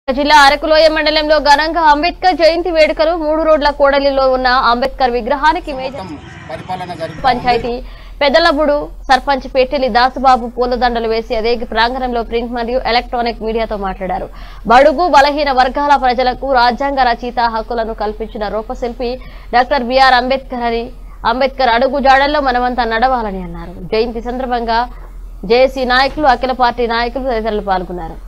జిల్లా అరకులోయ మండలంలో ఘనంగా అంబేద్కర్ జయంతి వేడుకలు మూడు రోడ్ల కూడలిలో ఉన్న అంబేద్కర్ విగ్రహానికి మేజర్ మొత్తం పరిపాలన జరుగుతుంది పంచాయతీ పెద్దలబుడు సర్పంచ్ పెట్టెలి దాసుబాబు పూలదండలు వేసి అదే ప్రాంగణంలో ప్రింట్ మరియు ఎలక్ట్రానిక్ మీడియాతో మాట్లాడారు బడుగు బలహీన వర్గాల ప్రజలకు రాజ్యాంగ రచయిత హక్కులను కల్పించిన రూపశిల్పి డాక్టర్ బిఆర్ అంబేద్కర్ అని అంబేద్కర్ అడుగు జాడల్లో మనమంతా నడవాలని అన్నారు జయంతి సందర్భంగా జేఏసీ నాయకులు అఖిల పార్టీ నాయకులు తదితరులు పాల్గొన్నారు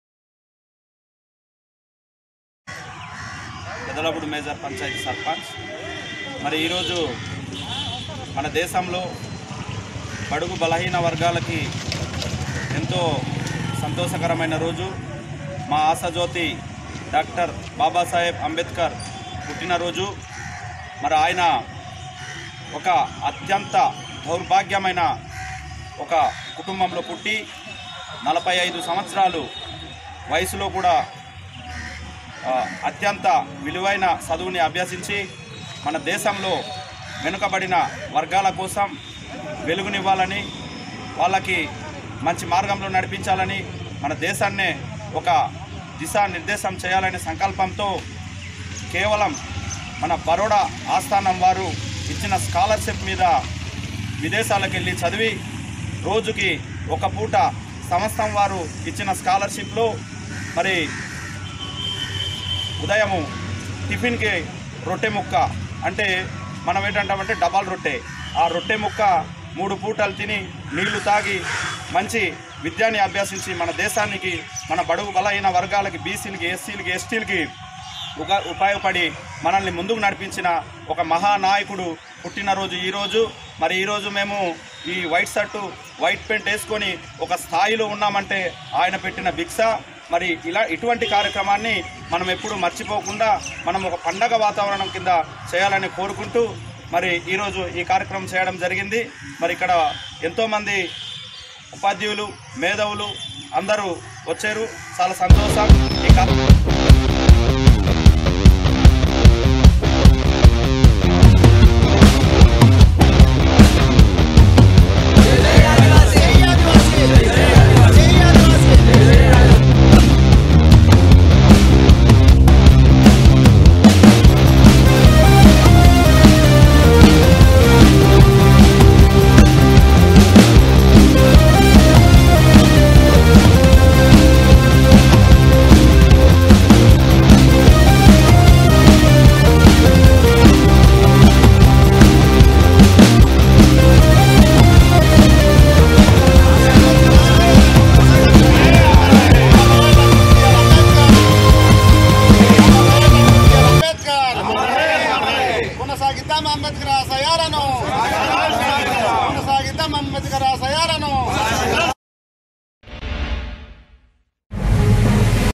పెదలబుడు మేజర్ పంచాయతీ సర్పంచ్ మరి ఈరోజు మన దేశంలో బడుగు బలహీన వర్గాలకి ఎంతో సంతోషకరమైన రోజు మా ఆశజ్యోతి డాక్టర్ బాబాసాహెబ్ అంబేద్కర్ పుట్టినరోజు మరి ఆయన ఒక అత్యంత దౌర్భాగ్యమైన ఒక కుటుంబంలో పుట్టి నలభై ఐదు సంవత్సరాలు వయసులో కూడా ఆ, అత్యంత విలువైన చదువుని అభ్యసించి మన దేశంలో వెనుకబడిన వర్గాల కోసం వెలుగునివ్వాలని వాళ్ళకి మంచి మార్గంలో నడిపించాలని మన దేశాన్నే ఒక దిశానిర్దేశం చేయాలనే సంకల్పంతో కేవలం మన బరోడా ఆస్థానం వారు ఇచ్చిన స్కాలర్షిప్ మీద విదేశాలకు వెళ్ళి చదివి రోజుకి ఒక పూట సంవత్సరం వారు ఇచ్చిన స్కాలర్షిప్లో మరి ఉదయము టిఫిన్కి రొట్టె ముక్క అంటే మనం ఏంటంటామంటే డబాల్ రొట్టె ఆ రొట్టె ముక్క మూడు పూటలు తిని నీళ్లు తాగి మంచి విద్యాన్ని అభ్యసించి మన దేశానికి మన బడుగు బలహీన వర్గాలకి బీసీలకి ఎస్సీలకి ఎస్టీలకి ఉప ఉపయోగపడి మనల్ని ముందుకు నడిపించిన ఒక మహానాయకుడు పుట్టినరోజు ఈరోజు మరి ఈరోజు మేము ఈ వైట్ షర్టు వైట్ పెయింట్ వేసుకొని ఒక స్థాయిలో ఉన్నామంటే ఆయన పెట్టిన భిక్ష మరి ఇలా ఇటువంటి కార్యక్రమాన్ని మనం ఎప్పుడు మర్చిపోకుండా మనం ఒక పండగ వాతావరణం కింద చేయాలని కోరుకుంటూ మరి ఈరోజు ఈ కార్యక్రమం చేయడం జరిగింది మరి ఇక్కడ ఎంతోమంది ఉపాధ్యాయులు మేధావులు అందరూ వచ్చారు చాలా సంతోషం ఈ కార్యక్రమం అంబేద్కర్ కొనసాగిద్దాం అంబేద్కర్ ఆశయాలను కొనసాగిద్దాం అంబేద్కర్ ఆశయాలను